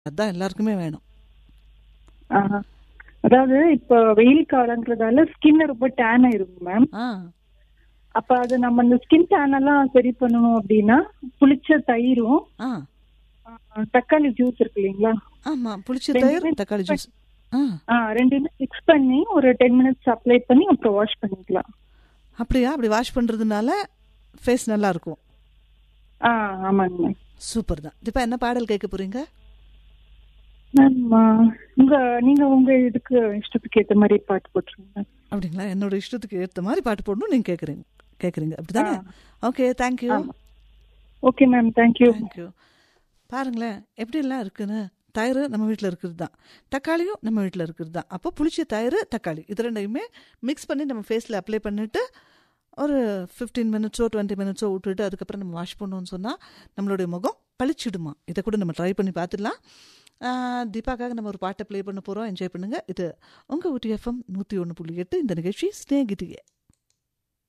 அதுதான் எல்லாருக்குமே வேணும் ஆஹா. அதாவது இப்போ வெயில் காலங்கிறதால ஸ்கின் ரொம்ப டேன் ஆயிருக்கும் மேம் ஆ அப்ப அது நம்ம இந்த ஸ்கின் டேன் எல்லாம் சரி பண்ணணும் அப்படின்னா புளிச்ச தயிரும் ஆ ஆ, தக்காளி ஜூஸ் இருக்கு இல்லைங்களா ஆமா புளிச்ச ரெண்டுமே தயிர் தக்காளி ஜூஸ் ஆ ஆ ரெண்டுமே மிக்ஸ் பண்ணி ஒரு டென் மினிட்ஸ் அப்ளை பண்ணி அப்புறம் வாஷ் பண்ணிக்கலாம் அப்படியா அப்படி வாஷ் பண்றதுனால ஃபேஸ் நல்லா இருக்கும் ஆ ஆமாங்க மேம் சூப்பர் தான் இப்போ என்ன பாடல் கேட்க போறீங்க மேம் ஆ, உங்க நீங்க உங்க இதுக்கு இஷ்டத்துக்கு ஏத்த மாதிரி பாட்டு போட்டுருங்க மேம் அப்படிங்களா என்னோட இஷ்டத்துக்கு ஏற்ற மாதிரி பாட்டு போடணும் நீங்க கேட்குறீங்க கேட்குறீங்க அப்படிதானே ஓகே தேங்க்யூ ஆமா. ஓகே மேம் தேங்க்யூ தேங்க்யூ பாருங்களேன் எப்படிலாம் இருக்குன்னு தயிர் நம்ம வீட்டில் இருக்கிறது தான் தக்காளியும் நம்ம வீட்டில் இருக்கிறது தான் அப்போ புளிச்ச தயிர் தக்காளி இது ரெண்டையுமே மிக்ஸ் பண்ணி நம்ம ஃபேஸில் அப்ளை பண்ணிவிட்டு ஒரு ஃபிஃப்டீன் மினிட்ஸோ டுவெண்ட்டி மினிட்ஸோ விட்டுட்டு அதுக்கப்புறம் நம்ம வாஷ் பண்ணோம்னு சொன்னால் நம்மளுடைய முகம் பளிச்சிடுமா இதை கூட நம்ம ட்ரை பண்ணி பார்த்துடலாம் ஆஹ் தீபாக்காக நம்ம ஒரு பாட்டை ப்ளே பண்ண போகிறோம் என்ஜாய் பண்ணுங்கள் இது உங்கள் ஊட்டி எஃப்எம் நூற்றி ஒன்று புள்ளி எட்டு இந்த நிகழ்ச்சி ஸ்னேகிதியே